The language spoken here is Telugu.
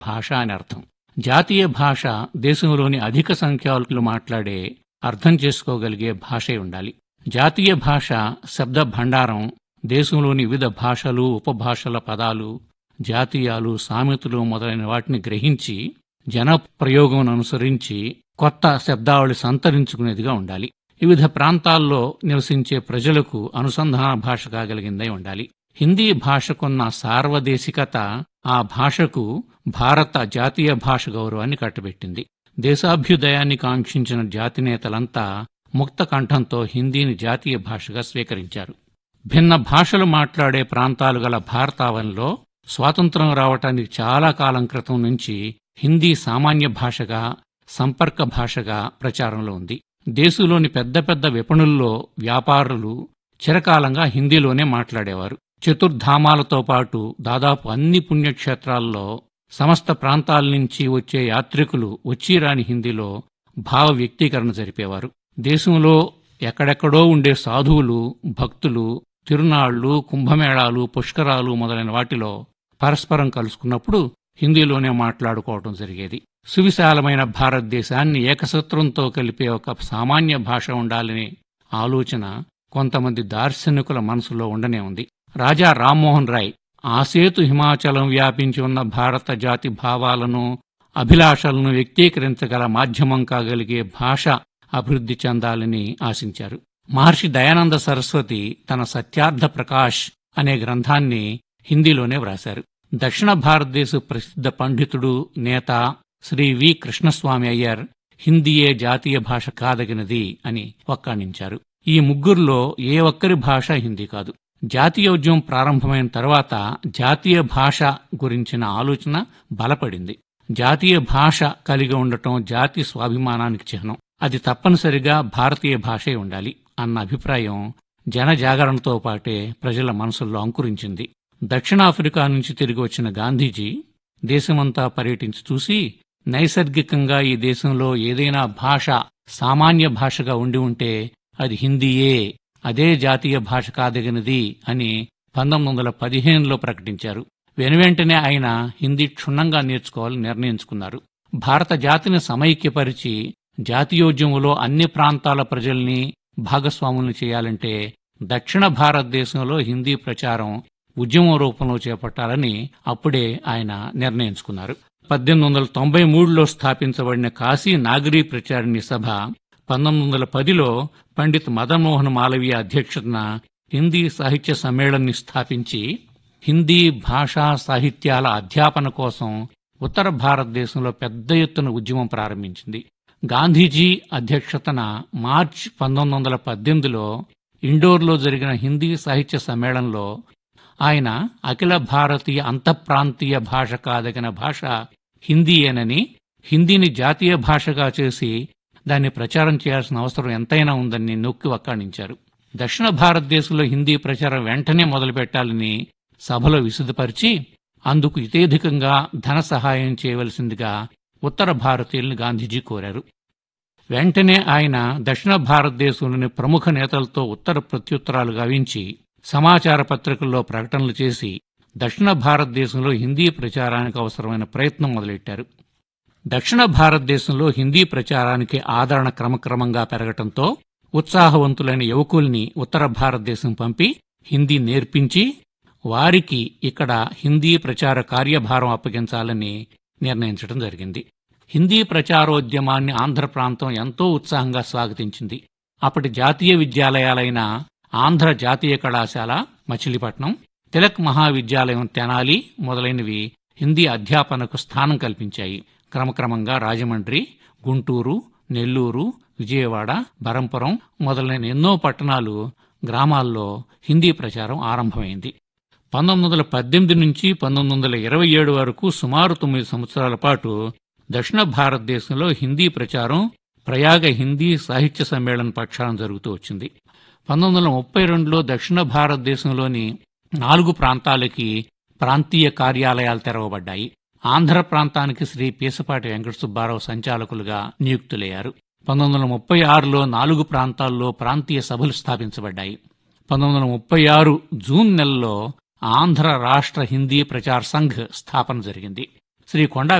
భాష అని అర్థం జాతీయ భాష దేశంలోని అధిక సంఖ్యాకులు మాట్లాడే అర్థం చేసుకోగలిగే భాషే ఉండాలి జాతీయ భాష శబ్ద భండారం దేశంలోని వివిధ భాషలు ఉపభాషల పదాలు జాతీయాలు సామెతలు మొదలైన వాటిని గ్రహించి జన ప్రయోగం అనుసరించి కొత్త శబ్దావళి సంతరించుకునేదిగా ఉండాలి వివిధ ప్రాంతాల్లో నివసించే ప్రజలకు అనుసంధాన భాష కాగలిగిందై ఉండాలి హిందీ భాషకున్న సార్వదేశికత ఆ భాషకు భారత జాతీయ భాష గౌరవాన్ని కట్టబెట్టింది దేశాభ్యుదయాన్ని కాంక్షించిన జాతినేతలంతా ముక్త కంఠంతో హిందీని జాతీయ భాషగా స్వీకరించారు భిన్న భాషలు మాట్లాడే ప్రాంతాలు గల భారతావనిలో స్వాతంత్రం రావటానికి చాలా కాలం క్రితం నుంచి హిందీ సామాన్య భాషగా సంపర్క భాషగా ప్రచారంలో ఉంది దేశంలోని పెద్ద పెద్ద విపణుల్లో వ్యాపారులు చిరకాలంగా హిందీలోనే మాట్లాడేవారు చతుర్ధామాలతో పాటు దాదాపు అన్ని పుణ్యక్షేత్రాల్లో సమస్త ప్రాంతాల నుంచి వచ్చే యాత్రికులు వచ్చిరాని హిందీలో భావ వ్యక్తీకరణ జరిపేవారు దేశంలో ఎక్కడెక్కడో ఉండే సాధువులు భక్తులు తిరునాళ్లు కుంభమేళాలు పుష్కరాలు మొదలైన వాటిలో పరస్పరం కలుసుకున్నప్పుడు హిందీలోనే మాట్లాడుకోవటం జరిగేది సువిశాలమైన భారతదేశాన్ని ఏకసూత్రంతో కలిపే ఒక సామాన్య భాష ఉండాలనే ఆలోచన కొంతమంది దార్శనికుల మనసులో ఉండనే ఉంది రాజా రామ్మోహన్ రాయ్ ఆసేతు హిమాచలం వ్యాపించి ఉన్న భారత జాతి భావాలను అభిలాషలను వ్యక్తీకరించగల మాధ్యమం కాగలిగే భాష అభివృద్ధి చెందాలని ఆశించారు మహర్షి దయానంద సరస్వతి తన సత్యార్థ ప్రకాష్ అనే గ్రంథాన్ని హిందీలోనే వ్రాశారు దక్షిణ భారతదేశ ప్రసిద్ధ పండితుడు నేత శ్రీ వి కృష్ణస్వామి అయ్యర్ హిందీయే జాతీయ భాష కాదగినది అని వక్కాణించారు ఈ ముగ్గురులో ఏ ఒక్కరి భాష హిందీ కాదు జాతీయోద్యమం ప్రారంభమైన తర్వాత జాతీయ భాష గురించిన ఆలోచన బలపడింది జాతీయ భాష కలిగి ఉండటం జాతి స్వాభిమానానికి చిహ్నం అది తప్పనిసరిగా భారతీయ భాషే ఉండాలి అన్న అభిప్రాయం జనజాగరణతో పాటే ప్రజల మనసుల్లో అంకురించింది దక్షిణాఫ్రికా నుంచి తిరిగి వచ్చిన గాంధీజీ దేశమంతా పర్యటించి చూసి నైసర్గికంగా ఈ దేశంలో ఏదైనా భాష సామాన్య భాషగా ఉండి ఉంటే అది హిందీయే అదే జాతీయ భాష కాదగినది అని పంతొమ్మిది వందల పదిహేనులో ప్రకటించారు వెనువెంటనే ఆయన హిందీ క్షుణ్ణంగా నిర్ణయించుకోవాలని నిర్ణయించుకున్నారు భారత జాతిని సమైక్యపరిచి జాతీయోద్యమంలో అన్ని ప్రాంతాల ప్రజల్ని భాగస్వాముల్ని చేయాలంటే దక్షిణ భారతదేశంలో హిందీ ప్రచారం ఉద్యమం రూపంలో చేపట్టాలని అప్పుడే ఆయన నిర్ణయించుకున్నారు పద్దెనిమిది వందల తొంభై మూడులో స్థాపించబడిన కాశీ నాగరీ ప్రచారిణి సభ పంతొమ్మిది వందల పదిలో పండిత్ మదన్మోహన్ మాలవీయ అధ్యక్షతన హిందీ సాహిత్య సమ్మేళన్ని స్థాపించి హిందీ భాషా సాహిత్యాల అధ్యాపన కోసం ఉత్తర భారతదేశంలో పెద్ద ఎత్తున ఉద్యమం ప్రారంభించింది గాంధీజీ అధ్యక్షతన మార్చి పంతొమ్మిది వందల పద్దెనిమిదిలో ఇండోర్లో జరిగిన హిందీ సాహిత్య సమ్మేళనంలో ఆయన అఖిల భారతీయ అంతఃప్రాంతీయ భాష కాదగిన భాష హిందీయేనని హిందీని జాతీయ భాషగా చేసి దాన్ని ప్రచారం చేయాల్సిన అవసరం ఎంతైనా ఉందని నొక్కి వక్కాణించారు దక్షిణ భారతదేశంలో హిందీ ప్రచారం వెంటనే మొదలుపెట్టాలని సభలో విశదపరిచి అందుకు ఇతేధికంగా ధన సహాయం చేయవలసిందిగా ఉత్తర భారతీయుల్ని గాంధీజీ కోరారు వెంటనే ఆయన దక్షిణ భారతదేశంలోని ప్రముఖ నేతలతో ఉత్తర ప్రత్యుత్తరాలు గావించి సమాచార పత్రికల్లో ప్రకటనలు చేసి దక్షిణ భారతదేశంలో హిందీ ప్రచారానికి అవసరమైన ప్రయత్నం మొదలెట్టారు దక్షిణ భారతదేశంలో హిందీ ప్రచారానికి ఆదరణ క్రమక్రమంగా పెరగటంతో ఉత్సాహవంతులైన యువకుల్ని ఉత్తర భారతదేశం పంపి హిందీ నేర్పించి వారికి ఇక్కడ హిందీ ప్రచార కార్యభారం అప్పగించాలని నిర్ణయించడం జరిగింది హిందీ ప్రచారోద్యమాన్ని ఆంధ్ర ప్రాంతం ఎంతో ఉత్సాహంగా స్వాగతించింది అప్పటి జాతీయ విద్యాలయాలైన ఆంధ్ర జాతీయ కళాశాల మచిలీపట్నం తిలక్ మహావిద్యాలయం తెనాలి మొదలైనవి హిందీ అధ్యాపనకు స్థానం కల్పించాయి క్రమక్రమంగా రాజమండ్రి గుంటూరు నెల్లూరు విజయవాడ బరంపురం మొదలైన ఎన్నో పట్టణాలు గ్రామాల్లో హిందీ ప్రచారం ఆరంభమైంది పంతొమ్మిది వందల పద్దెనిమిది నుంచి పంతొమ్మిది వందల ఇరవై ఏడు వరకు సుమారు తొమ్మిది సంవత్సరాల పాటు దక్షిణ భారతదేశంలో హిందీ ప్రచారం ప్రయాగ హిందీ సాహిత్య సమ్మేళన పక్షాన జరుగుతూ వచ్చింది పంతొమ్మిది వందల ముప్పై రెండులో దక్షిణ భారతదేశంలోని నాలుగు ప్రాంతాలకి ప్రాంతీయ కార్యాలయాలు తెరవబడ్డాయి ఆంధ్ర ప్రాంతానికి శ్రీ పీసపాటి వెంకట సుబ్బారావు సంచాలకులుగా నియుక్తులయ్యారు పంతొమ్మిది వందల ముప్పై ఆరులో నాలుగు ప్రాంతాల్లో ప్రాంతీయ సభలు స్థాపించబడ్డాయి పంతొమ్మిది వందల ముప్పై ఆరు జూన్ నెలలో ఆంధ్ర రాష్ట్ర హిందీ ప్రచార్ సంఘ్ స్థాపన జరిగింది శ్రీ కొండా